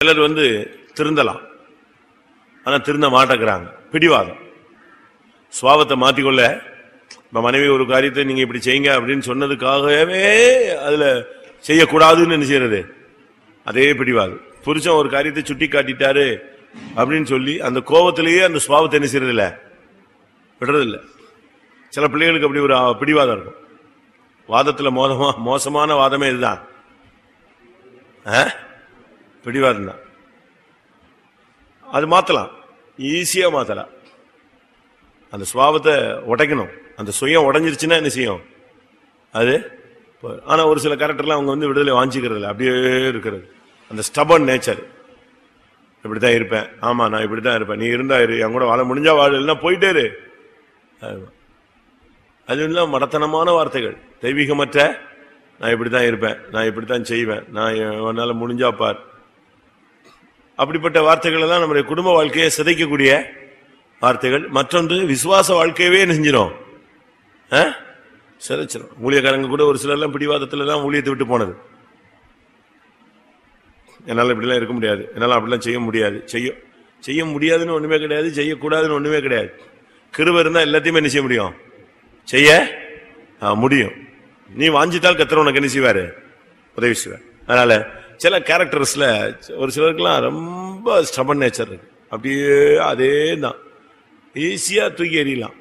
சிலர் வந்து திருந்தலாம் ஆனா திருந்த மாட்டேங்கிறாங்க பிடிவாதம் சுவாபத்தை மாத்திக்கொள்ள இப்ப மனைவி ஒரு காரியத்தை நீங்க இப்படி செய்யுங்க அப்படின்னு சொன்னதுக்காகவே அதுல செய்யக்கூடாதுன்னு என்ன செய்யறது அதே பிடிவாது புருஷன் ஒரு காரியத்தை சுட்டி காட்டிட்டாரு அப்படின்னு சொல்லி அந்த கோபத்திலேயே அந்த சுவாபத்தை என்ன செய்யறது இல்ல விடுறது இல்ல சில பிள்ளைகளுக்கு அப்படி ஒரு அஹ், பிடிவாதம் இருக்கும் வாதத்துல மோதமா மோசமான வாதமே இதுதான் ஆ? பிடிவாதம் தான் அது மாத்தலாம் ஈஸியா மாத்தலாம் அந்த சுவாபத்தை உடைக்கணும் அந்த சுயம் உடைஞ்சிருச்சுன்னா என்ன செய்யும் அது போ- ஆனா ஒரு சில கேரக்டர்லாம் அவங்க வந்து விடுதலை வாஞ்சிக்கிறது இல்ல அப்படியே இருக்கிறது அந்த ஸ்டபன் நேச்சர் இப்படித்தான் இருப்பேன் ஆமா நான் இப்படித்தான் இருப்பேன் நீ இருந்தா இரு என் கூட வாழ முடிஞ்சா வாழ இல்லைன்னா போயிட்டே இரு ஆமா. அது எல்லாம் மடத்தனமான வார்த்தைகள் தெய்வீகமற்ற நான் இப்படித்தான் இருப்பேன் நான் இப்படித்தான் செய்வேன் நான் என்னால முடிஞ்சா பார் அப்படிப்பட்ட வார்த்தைகள் எல்லாம் நம்முடைய குடும்ப வாழ்க்கையை சிதைக்கக்கூடிய வார்த்தைகள் மற்றொன்று விசுவாச வாழ்க்கையவே என்ன செஞ்சிடும் ஆ? சிதைச்சிடும் ஊழியக்காரங்க கூட ஒரு சிலர்லாம் பிடிவாதத்துல எல்லாம் ஊழியத்தை விட்டு போனது என்னால இப்படிலாம் இருக்க முடியாது என்னால அப்படிலாம் செய்ய முடியாது செய்ய செய்ய முடியாதுன்னு ஒண்ணுமே கிடையாது செய்யக்கூடாதுன்னு ஒண்ணுமே கிடையாது கிருப இருந்தா எல்லாத்தையுமே என்ன செய்ய முடியும் செய்ய ஆ, முடியும் நீ வாஞ்சித்தால் கத்தர் உனக்கு என்ன செய்வாரு உதவி செய்வார் அதனால சில கேரக்டர்ஸ்ல ஒரு சிலருக்குலாம் ரொம்ப ஸ்டபன் நேச்சர் இருக்கு அப்படியே அதே தான் ஈஸியா தூக்கி எறியலாம்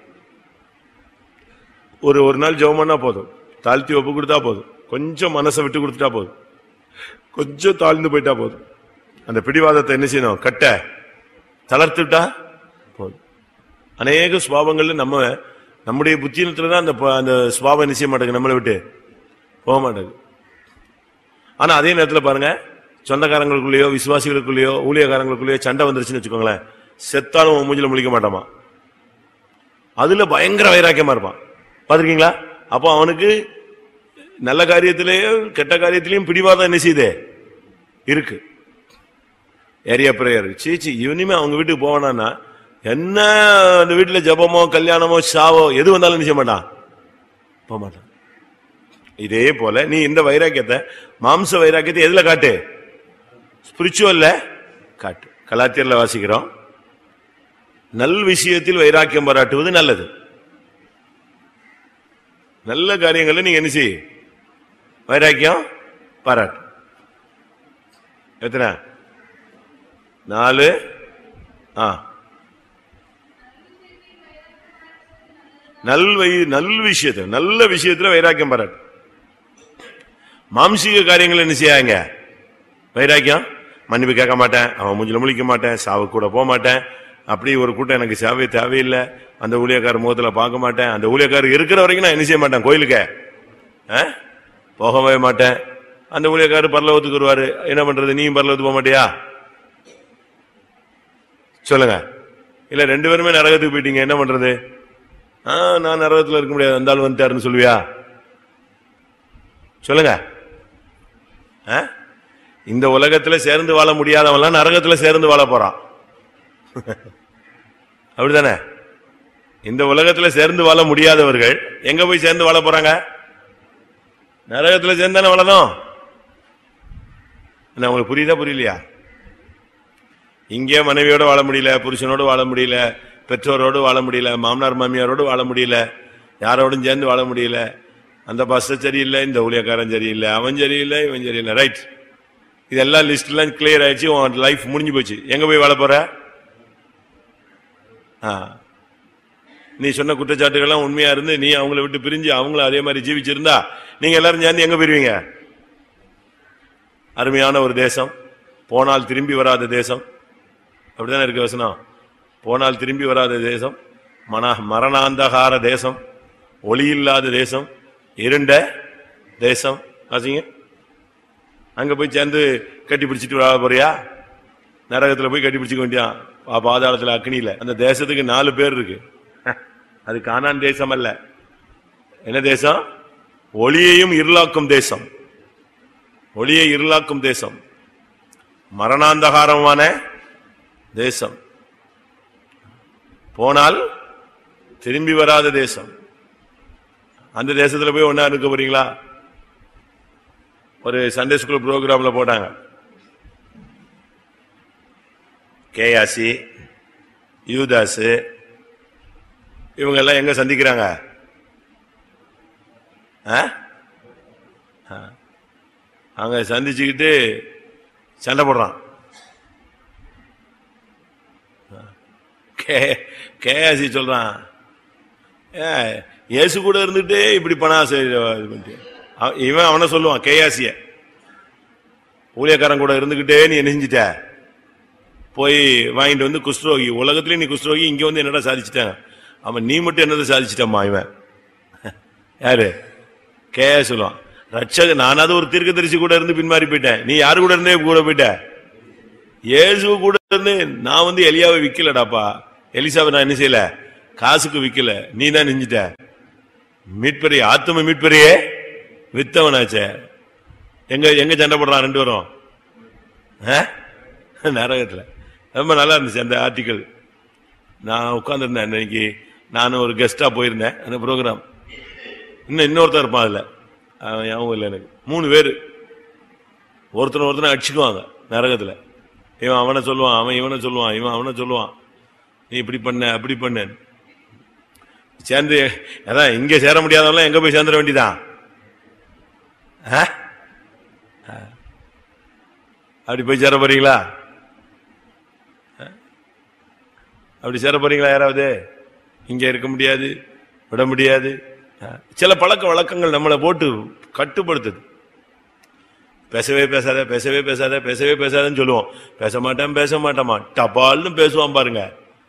ஒரு ஒரு நாள் ஜெபம் பண்ணா போதும் தாழ்த்தி ஒப்பு கொடுத்தா போதும் கொஞ்சம் மனசை விட்டு கொடுத்துட்டா போதும் கொஞ்சம் தாழ்ந்து போயிட்டா போதும் அந்த பிடிவாதத்தை என்ன செய்யணும் கட்ட தளர்த்துட்டா போதும் அநேக சுபாவங்கள்ல நம்ம நம்முடைய புத்தியினத்துல தான் அந்த ப- அந்த சுபாவம் என்ன செய்ய மாட்டேங்குது நம்மளை விட்டு போக மாட்டேங்குது ஆனா அதே நேரத்துல பாருங்க சொந்தக்காரங்களுக்குள்ளேயோ விசுவாசிகளுக்குள்ளேயோ ஊழியக்காரங்களுக்குள்ளேயோ சண்டை வந்துருச்சுன்னு வச்சுக்கோங்களேன் செத்தாலும் உன் மூஞ்சில முழிக்க மாட்டாமா அதுல பயங்கர வைராக்கியமா இருப்பான் பாத்திருக்கீங்களா அப்போ அவனுக்கு நல்ல காரியத்திலேயும் கெட்ட காரியத்திலையும் பிடிவாதம் என்ன செய்யுது இருக்கு ஏரியா பிரேயர் சீச்சி இவனுமே அவங்க வீட்டுக்கு போவானா என்ன அந்த வீட்டுல ஜெபமோ கல்யாணமோ சாவோ எது வந்தாலும் என்ன செய்ய மாட்டான் போக மாட்டான் இதே போல நீ இந்த வைராக்கியத்தை மாம்ச வைராக்கியத்தை எதுல காட்டு ஸ்பிரிச்சுவல்ல காட்டு கலாத்தியர்ல வாசிக்கிறோம் நல் விஷயத்தில் வைராக்கியம் பாராட்டுவது நல்லது நல்ல காரியங்களை நீங்க என்ன செய் வைராக்கியம் பாராட்டு எத்தனை நாலு ஆ நல் வை நல் விஷயத்துல நல்ல விஷயத்துல வைராக்கியம் பாராட்டு மாம்சீக காரியங்கள் என்ன செய்யாங்க வைராக்கியம் மன்னிப்பு கேட்க மாட்டேன் அவன் மூஞ்சில முழிக்க மாட்டேன் சாவு கூட போக மாட்டேன் அப்படி ஒரு கூட்டம் எனக்கு சேவை தேவையில்லை அந்த ஊழியக்கார முகத்துல பார்க்க மாட்டேன் அந்த ஊழியக்காரர் இருக்கிற வரைக்கும் நான் என்ன செய்ய மாட்டேன் கோயிலுக்கு ஆ? போகவே மாட்டேன் அந்த ஊழியக்காரர் பரலோகத்துக்கு வருவாரு என்ன பண்றது நீயும் பரலோகத்துக்கு போக மாட்டியா சொல்லுங்க இல்ல ரெண்டு பேருமே நரகத்துக்கு போயிட்டீங்க என்ன பண்றது ஆ நான் நரகத்துல இருக்க முடியாது அந்த ஆள் வந்துட்டாருன்னு சொல்லுவியா சொல்லுங்க ஆ? இந்த உலகத்துல சேர்ந்து வாழ முடியாதவன்லாம் நரகத்துல சேர்ந்து வாழ போறான் அப்படிதானே இந்த உலகத்துல சேர்ந்து வாழ முடியாதவர்கள் எங்க போய் சேர்ந்து வாழ போறாங்க நரகத்துல சேர்ந்தானே வாழணும் என்ன உங்களுக்கு புரியுதா புரியலையா இங்கே மனைவியோட வாழ முடியல புருஷனோடு வாழ முடியல பெற்றோரோடு வாழ முடியல மாமனார் மாமியாரோடு வாழ முடியல யாரோடும் சேர்ந்து வாழ முடியல அந்த பஸ் சரியில்லை இந்த ஊழியக்காரன் சரியில்லை அவன் சரியில்லை இவன் சரியில்லை ரைட் இதெல்லாம் லிஸ்ட் எல்லாம் கிளியர் ஆயிடுச்சு உன் லைஃப் முடிஞ்சு போச்சு எங்க போய் வாழ போற ஆ. நீ சொன்ன குற்றச்சாட்டுகள்லாம் உண்மையா இருந்து நீ அவங்கள விட்டு பிரிஞ்சு அவங்கள அதே மாதிரி ஜீவிச்சிருந்தா நீங்க எல்லாரும் சேர்ந்து எங்க போயிருவீங்க அருமையான ஒரு தேசம் போனால் திரும்பி வராத தேசம் அப்படிதானே இருக்கு வசனம் போனால் திரும்பி வராத தேசம் மன மரணாந்தகார தேசம் ஒளி இல்லாத தேசம் இருண்ட தேசம் வாசிங்க அங்க போய் சேர்ந்து கட்டி பிடிச்சிட்டு வர போறியா நரகத்துல போய் கட்டி பிடிச்சிக்க வேண்டியான் பா- பாதாளத்துல அக்னியில அந்த தேசத்துக்கு நாலு பேர் இருக்கு அது கானான் தேசம் அல்ல என்ன தேசம் ஒளியையும் இருளாக்கும் தேசம் ஒளியை இருளாக்கும் தேசம் மரணாந்தகாரமான தேசம் போனால் திரும்பி வராத தேசம் அந்த தேசத்துல போய் ஒன்னா இருக்க போறீங்களா ஒரு சண்டே ஸ்கூல் ப்ரோக்ராம்ல போட்டாங்க கேயாசி யூதாசு இவங்க எல்லாம் எங்க சந்திக்கிறாங்க ஆ? ஆ. அங்க சந்திச்சுக்கிட்டு சண்டை போடுறான் கே கேயாசி சொல்றான் ஏ இயேசு கூட இருந்துட்டு இப்படி பணம் ஆசை இது பண்ணிட்டு. அவ- இவன் அவனை சொல்லுவான் கேயாசிய ஊழியக்காரன் கூட இருந்துகிட்டே நீ என்ன செஞ்சிட்ட போய் வாங்கிட்டு வந்து குஷ்டரோகி உலகத்திலே நீ குஷ்டரோகி இங்க வந்து என்னடா சாதிச்சிட்டாங்க அவன் நீ மட்டும் என்னதை சாதிச்சிட்டம்மா இவன் யாரு கேயா சொல்லுவான் ரட்சக நானாவது ஒரு தீர்க்கதரிசி கூட இருந்து பின்மாறி போயிட்டேன் நீ யாரு கூட இருந்தே கூட போயிட்ட இயேசு கூட இருந்து நான் வந்து எலியாவை விக்கலடாப்பா எலிசாவை நான் என்ன செய்யல காசுக்கு விக்கல நீ தான் நெஞ்சிட்ட மீட்பெரிய ஆத்தும மீட்பெரியே வித்தவனாச்சே எங்க எங்க சண்டை போடுறான் ரெண்டு பேரும் ஆ? நரகத்துல ரொம்ப நல்லா இருந்துச்சு அந்த ஆர்டிக்கல் நான் உட்கார்ந்திருந்தேன் இன்னைக்கு நானும் ஒரு கெஸ்டா போயிருந்தேன் அந்த ப்ரோக்ராம் இன்னும் இன்னொருத்தர் இருப்பான் அதுல அவன் ஞாபகம் இல்லை எனக்கு மூணு பேர் ஒருத்தனை ஒருத்தனை அடிச்சுக்குவாங்க நரகத்துல இவன் அவனை சொல்லுவான் அவன் இவனை சொல்லுவான் இவன் அவனை சொல்லுவான் நீ இப்படி பண்ண அப்படி பண்ண சேர்ந்து அதான் இங்க சேர முடியாதவங்க எங்க போய் சேர்ந்துட வேண்டியதான் ஆ? ஆ. அப்படி போய் சேர போறீங்களா ஆ? அப்படி சேர போறீங்களா யாராவது இங்க இருக்க முடியாது விட முடியாது ஆ. சில பழக்க வழக்கங்கள் நம்மளை போட்டு கட்டுப்படுத்துது பேசவே பேசாத பேசவே பேசாத பேசவே பேசாதன்னு சொல்லுவோம் பேச மாட்டேன் பேச மாட்டேமா டபால்னு பேசுவான் பாருங்க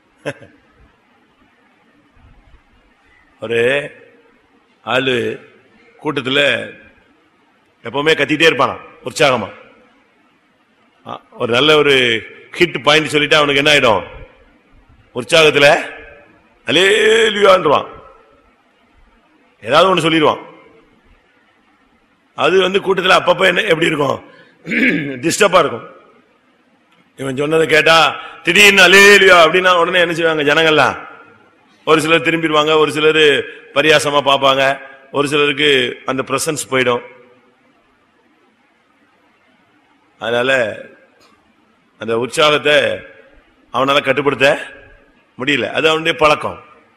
ஒரு ஆளு கூட்டத்துல எப்பவுமே கத்திட்டே இருப்பானா உற்சாகமா ஆ, ஒரு நல்ல ஒரு ஹிட் பாயிண்ட் சொல்லிட்டு அவனுக்கு என்ன ஆயிடும் உற்சாகத்துல அலேலியான்றான் ஏதாவது ஒண்ணு சொல்லிடுவான் அது வந்து கூட்டத்துல அப்பப்ப என்ன எப்படி இருக்கும் டிஸ்டர்பா இருக்கும் இவன் சொன்னதை கேட்டா திடீர்னு அலேலியா அப்படின்னா உடனே என்ன செய்வாங்க ஜனங்கள்லாம் ஒரு சிலர் திரும்பிடுவாங்க ஒரு சிலர் பரியாசமா பார்ப்பாங்க ஒரு சிலருக்கு அந்த பிரசன்ஸ் போயிடும் அதனால அந்த உற்சாகத்தை அவனால கட்டுப்படுத்த முடியல அது அவனுடைய பழக்கம்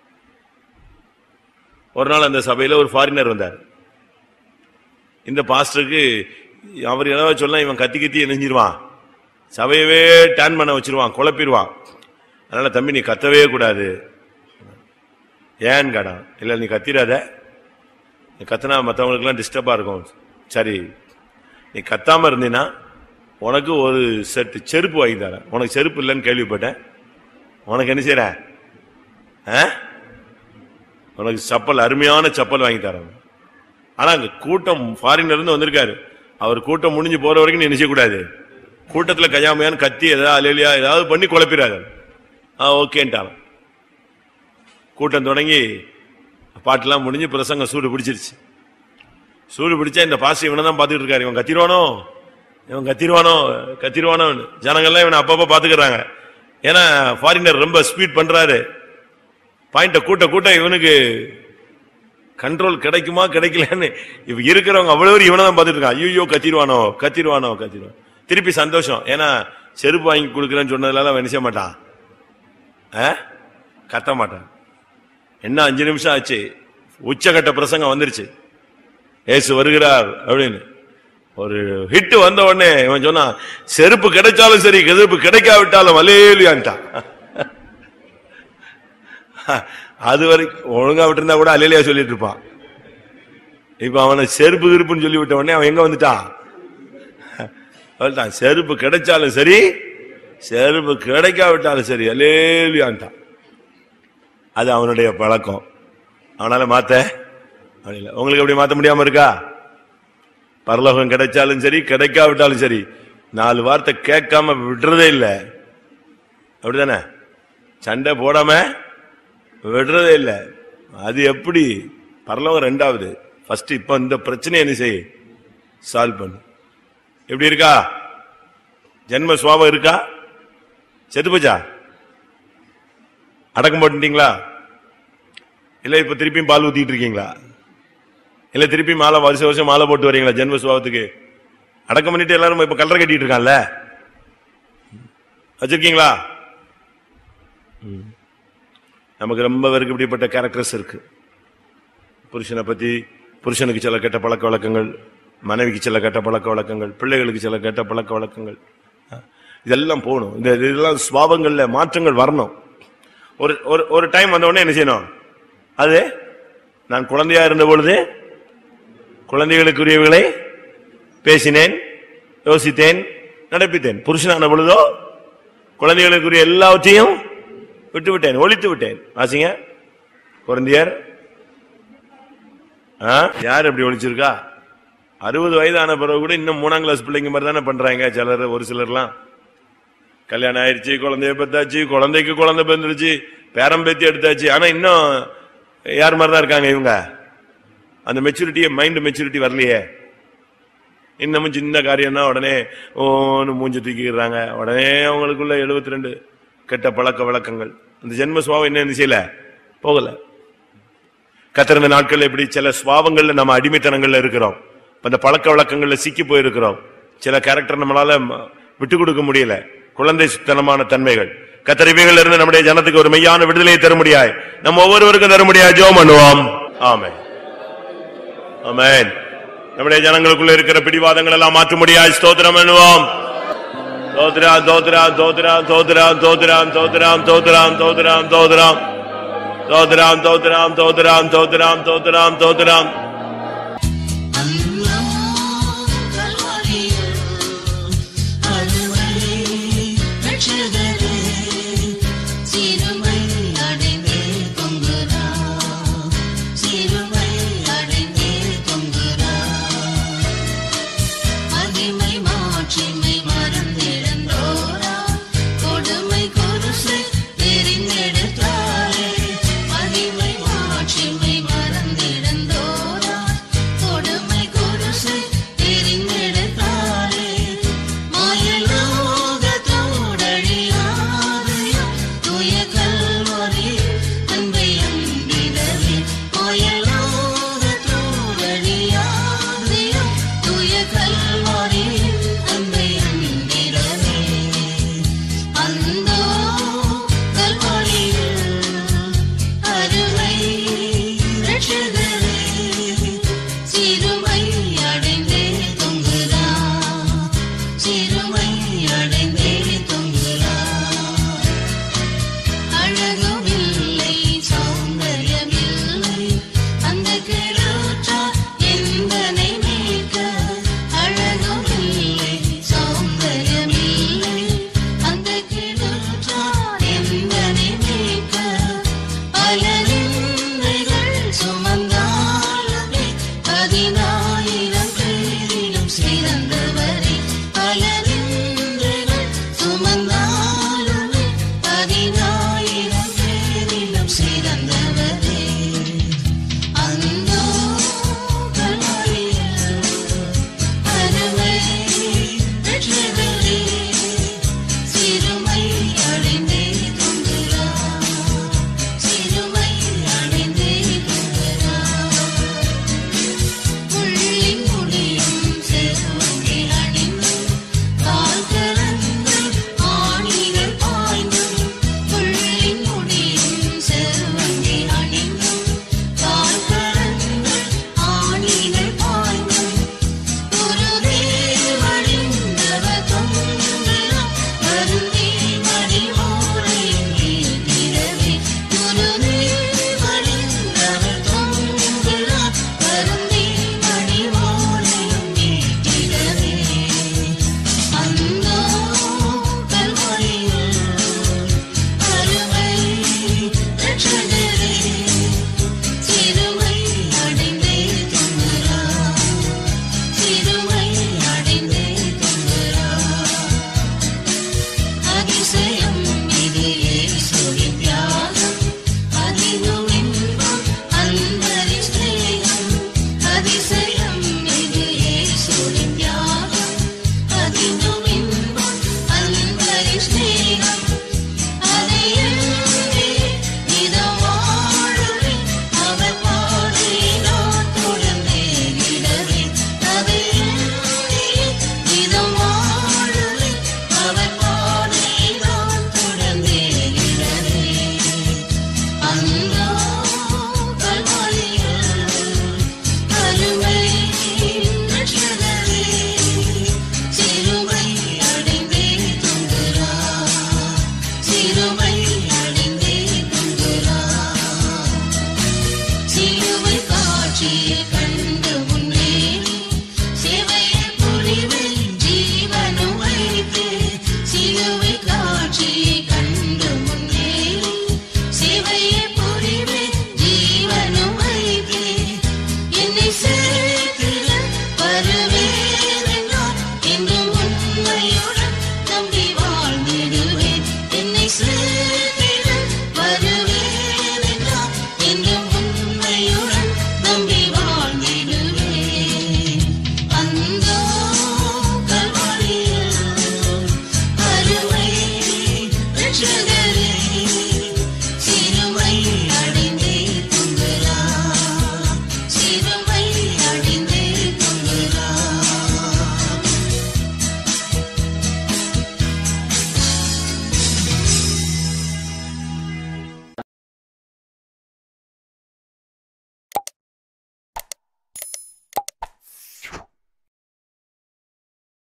ஒரு நாள் அந்த சபையில ஒரு ஃபாரினர் வந்தார் இந்த பாஸ்டருக்கு அவர் ஏதாவது சொல்ல இவன் கத்தி கத்தி நெஞ்சிருவான் சபையவே டேன் பண்ண வச்சிருவான் குழப்பிடுவான் அதனால தம்பி நீ கத்தவே கூடாது ஏன் கடா இல்ல நீ கத்திராத நீ கத்தினா மற்றவங்களுக்குலாம் டிஸ்டர்பா இருக்கும் சரி நீ கத்தாம இருந்தீன்னா உனக்கு ஒரு செட்டு செருப்பு வாங்கி தரேன் உனக்கு செருப்பு இல்லைன்னு கேள்விப்பட்டேன் உனக்கு என்ன செய்யற ஆ? உனக்கு சப்பல் அருமையான சப்பல் வாங்கி தரேன் ஆனா அங்க கூட்டம் ஃபாரின்ல இருந்து வந்திருக்காரு அவர் கூட்டம் முடிஞ்சு போற வரைக்கும் நீ நினைச்ச கூடாது கூட்டத்துல கஜாமையான்னு கத்தி ஏதாவது அலையிலியா ஏதாவது பண்ணி குழப்பிடாது ஆ ஓகேன்ட்டான் கூட்டம் தொடங்கி பாட்டெல்லாம் முடிஞ்சு பிரசங்கம் சூடு பிடிச்சிருச்சு சூடு பிடிச்சா இந்த பாசி இவனை தான் பார்த்துட்டு இருக்காரு இவன் கத்திருவானோ இவன் கத்திருவானோ கத்திருவானோ ஜனங்கள்லாம் இவனை அப்பப்ப பாத்துக்கிறாங்க ஏன்னா ஃபாரினர் ரொம்ப ஸ்பீட் பண்றாரு பாயிண்ட கூட்ட கூட்ட இவனுக்கு கண்ட்ரோல் கிடைக்குமா கிடைக்கலன்னு இவ இருக்கிறவங்க அவ்வளவு பேர் இவனை தான் பார்த்துட்டு இருக்கான் ஐயோ கத்திருவானோ கத்திருவானோ கத்திருவான் திருப்பி சந்தோஷம் ஏன்னா செருப்பு வாங்கி கொடுக்குறேன்னு சொன்னதுனால அவன் என்ன செய்ய மாட்டான் ஆ? கத்த மாட்டான் என்ன அஞ்சு நிமிஷம் ஆச்சு உச்சகட்ட பிரசங்கம் வந்துருச்சு ஏசு வருகிறார் அப்படின்னு ஒரு ஹிட் வந்த உடனே இவன் சொன்னான் செருப்பு கிடைச்சாலும் சரி செருப்பு கிடைக்காவிட்டாலும் அலேலியான்ட்டான் அது வரைக்கும் ஒழுங்கா விட்டுருந்தா கூட அலேலியா சொல்லிட்டு இருப்பான் இப்ப அவனை செருப்பு கிருப்புன்னு சொல்லி விட்ட உடனே அவன் எங்க வந்துட்டான் வந்துட்டான் செருப்பு கிடைச்சாலும் சரி செருப்பு கிடைக்காவிட்டாலும் சரி அலேலியான்ட்டான் அது அவனுடைய பழக்கம் அவனால மாத்த முடியல உங்களுக்கு எப்படி மாத்த முடியாம இருக்கா பரலோகம் கிடைச்சாலும் சரி கிடைக்காவிட்டாலும் சரி நாலு வார்த்தை கேட்காம விடுறதே இல்லை அப்படிதானே சண்டை போடாம விடுறதே இல்லை அது எப்படி பரலோகம் ரெண்டாவது ஃபர்ஸ்ட் இப்ப இந்த பிரச்சனையை என்ன செய் சால்வ் பண்ணு எப்படி இருக்கா ஜென்ம சுவாபம் இருக்கா செத்து போச்சா அடக்கம் போட்டுட்டீங்களா இல்ல இப்ப திருப்பியும் பால் ஊத்திட்டு இருக்கீங்களா இல்ல திருப்பி மாலை வருஷம் வருஷம் மாலை போட்டு வரீங்களா ஜென்ம சுபாவத்துக்கு அடக்கம் பண்ணிட்டு எல்லாரும் இப்ப கல்லறை கட்டிட்டு இருக்கான்ல வச்சிருக்கீங்களா நமக்கு ரொம்ப பேருக்கு இப்படிப்பட்ட கேரக்டர்ஸ் இருக்கு புருஷனை பத்தி புருஷனுக்கு சில கெட்ட பழக்க வழக்கங்கள் மனைவிக்கு சில கெட்ட பழக்க வழக்கங்கள் பிள்ளைகளுக்கு சில கெட்ட பழக்க வழக்கங்கள் அஹ், இதெல்லாம் போகணும் இந்த இதெல்லாம் சுவாபங்கள்ல மாற்றங்கள் வரணும் ஒரு ஒரு ஒரு டைம் வந்த உடனே என்ன செய்யணும் அது நான் குழந்தையா இருந்த பொழுது குழந்தைகளுக்குரியவர்களை பேசினேன் யோசித்தேன் நடப்பித்தேன் புருஷனான பொழுதோ குழந்தைகளுக்குரிய எல்லாவற்றையும் விட்டு விட்டேன் ஒழித்து விட்டேன் வாசிங்க குழந்தையர் ஆ? யார் அப்படி ஒழிச்சிருக்கா அறுபது வயதான பிறகு கூட இன்னும் மூணாம் கிளாஸ் பிள்ளைங்க மாதிரி தானே பண்றாங்க சிலர் ஒரு சிலர்லாம் கல்யாணம் ஆயிடுச்சு குழந்தைய பெத்தாச்சு குழந்தைக்கு குழந்தை பிறந்துருச்சு பேரம் பேத்தி எடுத்தாச்சு ஆனா இன்னும் யார் மாதிரி தான் இருக்காங்க இவங்க அந்த மெச்சூரிட்டியே மைண்ட் மெச்சூரிட்டி வரலையே இன்னமும் சின்ன காரியம்னா உடனே ஓன்னு மூஞ்சி தூக்கிடுறாங்க உடனே அவங்களுக்குள்ள 72 ரெண்டு கெட்ட பழக்க வழக்கங்கள் அந்த ஜென்ம சுவாவம் என்ன செய்யல போகல கத்திருந்த நாட்கள் எப்படி சில சுவாவங்கள்ல நம்ம அடிமைத்தனங்கள்ல இருக்கிறோம் இப்ப அந்த பழக்க வழக்கங்கள்ல சிக்கி போயிருக்கிறோம் சில கேரக்டர் நம்மளால ம- விட்டு கொடுக்க முடியல குழந்தைத்தனமான தன்மைகள் கத்தரிவைகள் இருந்து நம்முடைய ஜனத்துக்கு ஒரு மெய்யான விடுதலையை தர முடியாது நம்ம ஒவ்வொருவருக்கும் தர முடியாது ஜோம் பண்ணுவோம் ஆமே ஆமென் நம்முடைய ஜனங்களுக்குள்ள இருக்கிற பிடிவாதங்கள் எல்லாம் மாற்ற முடியாது ஸ்தோத்திரம் பண்ணுவோம் தோத்ரா தோத்ரா தோத்ரா தோத்ரா தோத்ராம் தோத்ராம் தோத்ராம் தோத்ராம் தோத்ராம் தோத்ராம் தோத்ராம் தோத்ராம் தோத்ராம் தோத்ராம் தோத்ராம்